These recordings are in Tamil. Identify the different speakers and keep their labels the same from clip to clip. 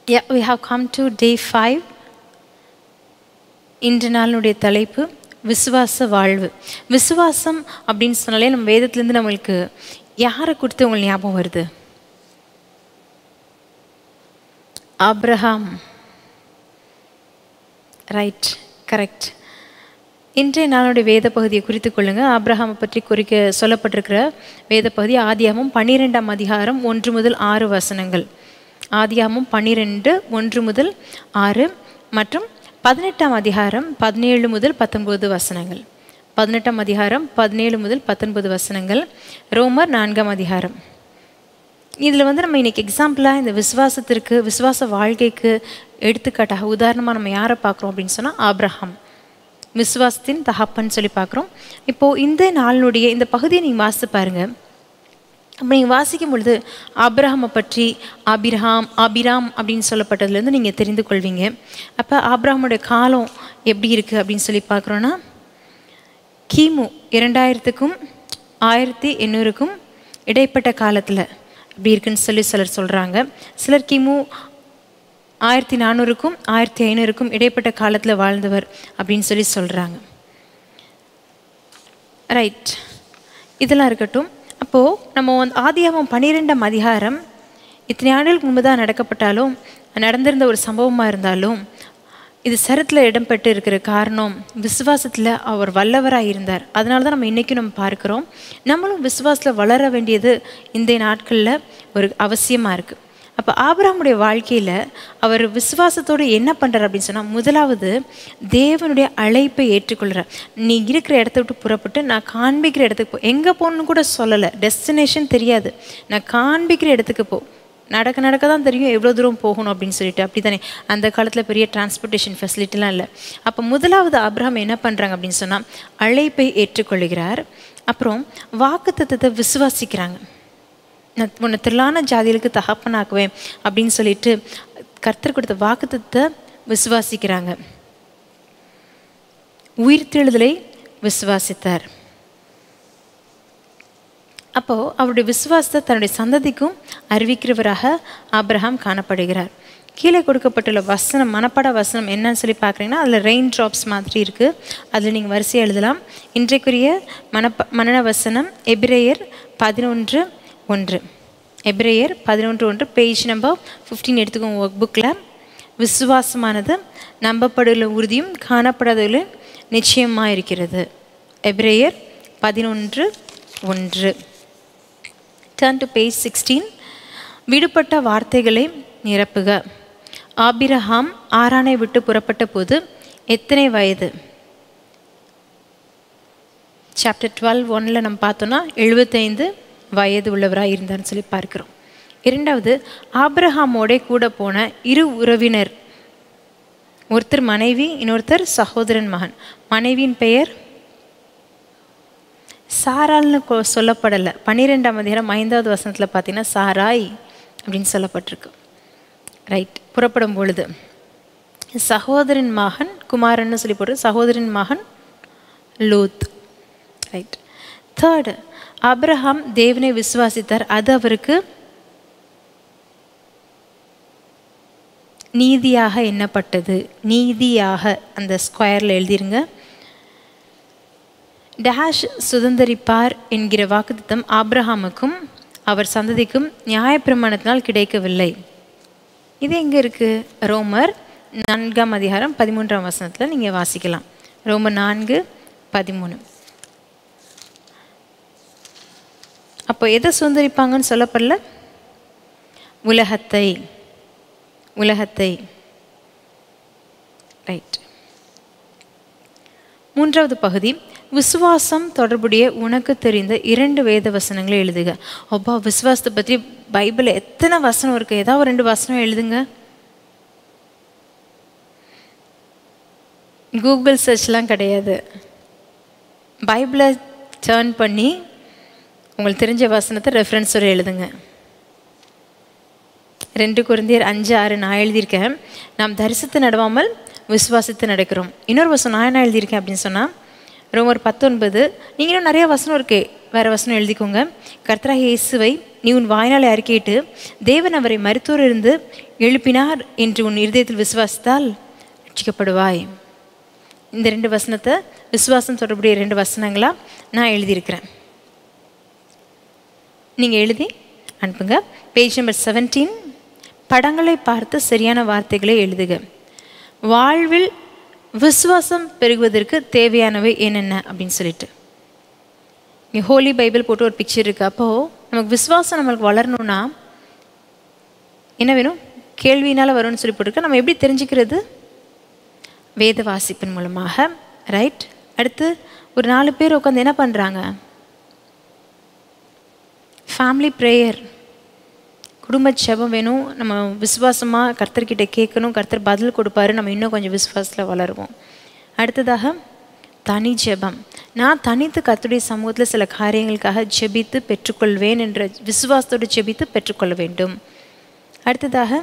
Speaker 1: Yeah, we have come to day five. இன்று நாளுடைய தலைப்பு விசுவாச வாழ்வு விசுவாசம் அப்படின்னு சொன்னாலே நம்ம வேதத்துலேருந்து நம்மளுக்கு யாரை கொடுத்து உங்களுக்கு ஞாபகம் வருது ஆப்ரஹாம் ரைட் கரெக்ட் இன்றைய நாளுடைய வேத பகுதியை குறித்து கொள்ளுங்க ஆப்ரஹாமை பற்றி குறிக்க சொல்லப்பட்டிருக்கிற வேத பகுதி ஆதியாமம் பன்னிரெண்டாம் அதிகாரம் ஒன்று முதல் ஆறு வசனங்கள் ஆதியாமம் பன்னிரெண்டு ஒன்று முதல் ஆறு மற்றும் பதினெட்டாம் அதிகாரம் பதினேழு முதல் பத்தொன்பது வசனங்கள் பதினெட்டாம் அதிகாரம் பதினேழு முதல் பத்தொன்பது வசனங்கள் ரோமர் நான்காம் அதிகாரம் இதில் வந்து நம்ம இன்னைக்கு எக்ஸாம்பிளாக இந்த விசுவாசத்திற்கு விசுவாச வாழ்க்கைக்கு எடுத்துக்காட்டாக உதாரணமாக நம்ம யாரை பார்க்குறோம் அப்படின்னு சொன்னால் ஆப்ரஹாம் விசுவாசத்தின் தகப்பன்னு சொல்லி பார்க்குறோம் இப்போது இந்த நாளினுடைய இந்த பகுதியை நீங்கள் வாசித்து பாருங்கள் அப்போ நீங்கள் வாசிக்கும் பொழுது ஆப்ரஹாமை பற்றி ஆபிரஹாம் ஆபிராம் அப்படின்னு சொல்லப்பட்டதுலேருந்து நீங்கள் தெரிந்து கொள்வீங்க அப்போ ஆப்ரஹாமுடைய காலம் எப்படி இருக்குது அப்படின்னு சொல்லி பார்க்குறோன்னா கிமு இரண்டாயிரத்துக்கும் ஆயிரத்தி எண்ணூறுக்கும் இடைப்பட்ட காலத்தில் அப்படி இருக்குன்னு சொல்லி சிலர் சொல்கிறாங்க சிலர் கிமு ஆயிரத்தி நானூறுக்கும் ஆயிரத்தி ஐநூறுக்கும் இடைப்பட்ட காலத்தில் வாழ்ந்தவர் அப்படின்னு சொல்லி சொல்கிறாங்க ரைட் இதெல்லாம் இருக்கட்டும் அப்போது நம்ம வந்து ஆதியாகமம் பன்னிரெண்டாம் அதிகாரம் இத்தனை ஆண்டுகளுக்கு முன்பு தான் நடக்கப்பட்டாலும் நடந்திருந்த ஒரு சம்பவமாக இருந்தாலும் இது சரத்தில் இடம்பெற்று இருக்கிற காரணம் விசுவாசத்தில் அவர் வல்லவராக இருந்தார் அதனால தான் நம்ம இன்றைக்கும் நம்ம பார்க்குறோம் நம்மளும் விசுவாசத்தில் வளர வேண்டியது இந்த நாட்களில் ஒரு அவசியமாக இருக்குது அப்போ ஆபிரகாமுடைய வாழ்க்கையில் அவர் விசுவாசத்தோடு என்ன பண்ணுறார் அப்படின்னு சொன்னால் முதலாவது தேவனுடைய அழைப்பை ஏற்றுக்கொள்கிறார் நீ இருக்கிற இடத்த விட்டு புறப்பட்டு நான் காண்பிக்கிற இடத்துக்கு போ எங்கே போகணுன்னு கூட சொல்லலை டெஸ்டினேஷன் தெரியாது நான் காண்பிக்கிற இடத்துக்கு போ நடக்க நடக்க தான் தெரியும் எவ்வளோ தூரம் போகணும் அப்படின்னு சொல்லிட்டு அப்படி தானே அந்த காலத்தில் பெரிய டிரான்ஸ்போர்ட்டேஷன் ஃபெசிலிட்டிலாம் இல்லை அப்போ முதலாவது அப்ரஹாம் என்ன பண்ணுறாங்க அப்படின்னு சொன்னால் அழைப்பை ஏற்றுக்கொள்கிறார் அப்புறம் வாக்குத்தத்தத்தை விசுவாசிக்கிறாங்க நான் உன்னை திரளான ஜாதிகளுக்கு தகப்பனாக்குவேன் அப்படின்னு சொல்லிட்டு கர்த்தர் கொடுத்த வாக்குத்தத்தை விசுவாசிக்கிறாங்க உயிர்த்தெழுதலை விசுவாசித்தார் அப்போது அவருடைய விசுவாசத்தை தன்னுடைய சந்ததிக்கும் அறிவிக்கிறவராக ஆப்ரஹாம் காணப்படுகிறார் கீழே கொடுக்கப்பட்டுள்ள வசனம் மனப்பாட வசனம் என்னன்னு சொல்லி பார்க்குறீங்கன்னா அதில் ரெயின் ட்ராப்ஸ் மாதிரி இருக்குது அதில் நீங்கள் வரிசையாக எழுதலாம் இன்றைக்குரிய மனப்ப மனன வசனம் எபிரேயர் பதினொன்று ஒன்று எப்ரேயர் பதினொன்று ஒன்று பேஜ் நம்பர் ஃபிஃப்டீன் எடுத்துக்கோங்க ஒர்க் புக்கில் விசுவாசமானது நம்பப்படுள்ள உறுதியும் காணப்படாதவர்கள நிச்சயமாக இருக்கிறது எப்ரேயர் பதினொன்று ஒன்று டர்ன் டு பேஜ் சிக்ஸ்டீன் விடுபட்ட வார்த்தைகளை நிரப்புக ஆபிரஹாம் ஆரானை விட்டு புறப்பட்ட போது எத்தனை வயது சாப்டர் டுவெல் ஒன்னில் நம்ம பார்த்தோன்னா எழுபத்தைந்து வயது உள்ளவராக இருந்தார்னு சொல்லி பார்க்கிறோம் இரண்டாவது ஆப்ரஹாமோட கூட போன இரு உறவினர் ஒருத்தர் மனைவி இன்னொருத்தர் சகோதரன் மகன் மனைவியின் பெயர் சாரால்னு சொல்லப்படலை பன்னிரெண்டாம் அதிகாரம் ஐந்தாவது வசனத்தில் பார்த்தீங்கன்னா சாராய் அப்படின்னு சொல்லப்பட்டிருக்கு ரைட் புறப்படும் பொழுது சகோதரன் மகன் குமாரன்னு சொல்லி போட்டு சகோதரன் மகன் லூத் ரைட் தேர்டு அப்ரஹாம் தேவனை விசுவாசித்தார் அது அவருக்கு நீதியாக எண்ணப்பட்டது நீதியாக அந்த ஸ்கொயரில் எழுதிருங்க டேஷ் சுதந்திரிப்பார் என்கிற வாக்குத்தம் ஆப்ரஹாமுக்கும் அவர் சந்ததிக்கும் நியாயப்பிரமாணத்தினால் கிடைக்கவில்லை இது எங்கே இருக்குது ரோமர் நான்காம் அதிகாரம் பதிமூன்றாம் வசனத்தில் நீங்கள் வாசிக்கலாம் ரோமர் நான்கு பதிமூணு அப்போ எதை சுதந்திரிப்பாங்கன்னு சொல்லப்படல உலகத்தை உலகத்தை ரைட் மூன்றாவது பகுதி விசுவாசம் தொடர்புடைய உனக்கு தெரிந்த இரண்டு வேத வசனங்களை எழுதுக அப்பா விசுவாசத்தை பற்றி பைபிளில் எத்தனை வசனம் இருக்குது ஏதாவது ரெண்டு வசனம் எழுதுங்க கூகுள் சர்ச்லாம் கிடையாது பைபிளை டேர்ன் பண்ணி உங்களுக்கு தெரிஞ்ச வசனத்தை ரெஃபரன்ஸோட எழுதுங்க ரெண்டு குருந்தியர் அஞ்சு ஆறு நான் எழுதியிருக்கேன் நாம் தரிசித்து நடவாமல் விசுவாசித்து நடக்கிறோம் இன்னொரு வசனம் நான் என்ன எழுதியிருக்கேன் அப்படின்னு சொன்னால் ரோமர் பத்தொன்பது நீங்கள் இன்னும் நிறைய வசனம் இருக்குது வேறு வசனம் எழுதிக்கோங்க கர்த்தராக இயேசுவை நீ உன் வாய்நாளை அறிக்கையிட்டு தேவன் அவரை மருத்துவர் இருந்து எழுப்பினார் என்று உன் இருதயத்தில் விசுவாசித்தால் ரட்சிக்கப்படுவாய் இந்த ரெண்டு வசனத்தை விசுவாசம் தொடர்புடைய ரெண்டு வசனங்களா நான் எழுதியிருக்கிறேன் நீங்கள் எழுதி அனுப்புங்க பேஜ் நம்பர் செவன்டீன் படங்களை பார்த்து சரியான வார்த்தைகளை எழுதுக வாழ்வில் விசுவாசம் பெருகுவதற்கு தேவையானவை என்னென்ன அப்படின்னு சொல்லிட்டு இங்கே ஹோலி பைபிள் போட்டு ஒரு பிக்சர் இருக்குது அப்போது நமக்கு விசுவாசம் நம்மளுக்கு வளரணும்னா என்ன வேணும் கேள்வினால் வரும்னு சொல்லி போட்டிருக்க நம்ம எப்படி தெரிஞ்சுக்கிறது வேத வாசிப்பின் மூலமாக ரைட் அடுத்து ஒரு நாலு பேர் உட்காந்து என்ன பண்ணுறாங்க ஃபேமிலி ப்ரேயர் குடும்ப ஜெபம் வேணும் நம்ம விசுவாசமாக கர்த்தர்கிட்ட கேட்கணும் கர்த்தர் பதில் கொடுப்பாரு நம்ம இன்னும் கொஞ்சம் விசுவாசத்தில் வளருவோம் அடுத்ததாக தனி ஜெபம் நான் தனித்து கர்த்தருடைய சமூகத்தில் சில காரியங்களுக்காக ஜெபித்து பெற்றுக்கொள்வேன் என்ற விசுவாசத்தோடு ஜெபித்து பெற்றுக்கொள்ள வேண்டும் அடுத்ததாக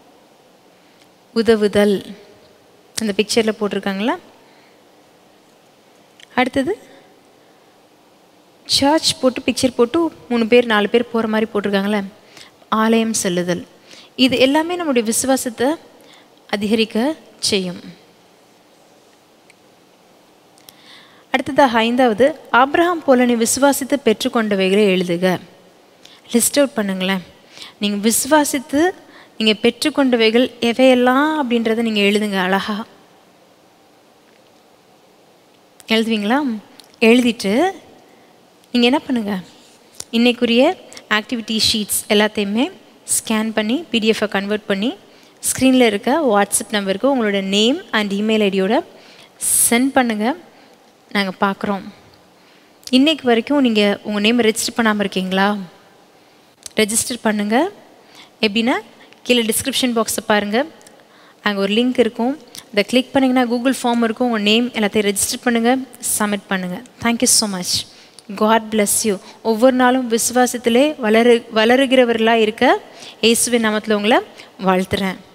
Speaker 1: உதவுதல் அந்த பிக்சரில் போட்டிருக்காங்களா அடுத்தது சர்ச் போட்டு பிக்சர் போட்டு மூணு பேர் நாலு பேர் போகிற மாதிரி போட்டிருக்காங்களே ஆலயம் செல்லுதல் இது எல்லாமே நம்முடைய விசுவாசத்தை அதிகரிக்க செய்யும் அடுத்ததாக ஐந்தாவது ஆப்ரஹாம் போல நீ விசுவாசித்து பெற்றுக்கொண்டவைகளை எழுதுக லிஸ்ட் அவுட் பண்ணுங்களேன் நீங்கள் விசுவாசித்து நீங்கள் பெற்றுக்கொண்டவைகள் எவையெல்லாம் அப்படின்றத நீங்கள் எழுதுங்க அழகா எழுதுவீங்களா எழுதிட்டு நீங்கள் என்ன பண்ணுங்கள் இன்னைக்குரிய ஆக்டிவிட்டி ஷீட்ஸ் எல்லாத்தையுமே ஸ்கேன் பண்ணி பிடிஎஃபை கன்வெர்ட் பண்ணி ஸ்க்ரீனில் இருக்க வாட்ஸ்அப் நம்பருக்கு உங்களோட நேம் அண்ட் இமெயில் ஐடியோட சென்ட் பண்ணுங்கள் நாங்கள் பார்க்குறோம் இன்னைக்கு வரைக்கும் நீங்கள் உங்கள் நேம் ரெஜிஸ்டர் பண்ணாமல் இருக்கீங்களா ரெஜிஸ்டர் பண்ணுங்கள் எப்படின்னா கீழே டிஸ்கிரிப்ஷன் பாக்ஸை பாருங்கள் அங்கே ஒரு லிங்க் இருக்கும் அதை கிளிக் பண்ணிங்கன்னா கூகுள் ஃபார்ம் இருக்கும் உங்கள் நேம் எல்லாத்தையும் ரெஜிஸ்டர் பண்ணுங்கள் சப்மிட் பண்ணுங்கள் thank you so much God bless you ஒவ்வொரு நாளும் விசுவாசத்திலே வளரு வளருகிறவர்களாக இருக்க இயேசுவின் நாமத்தில் உங்களை வாழ்த்துறேன்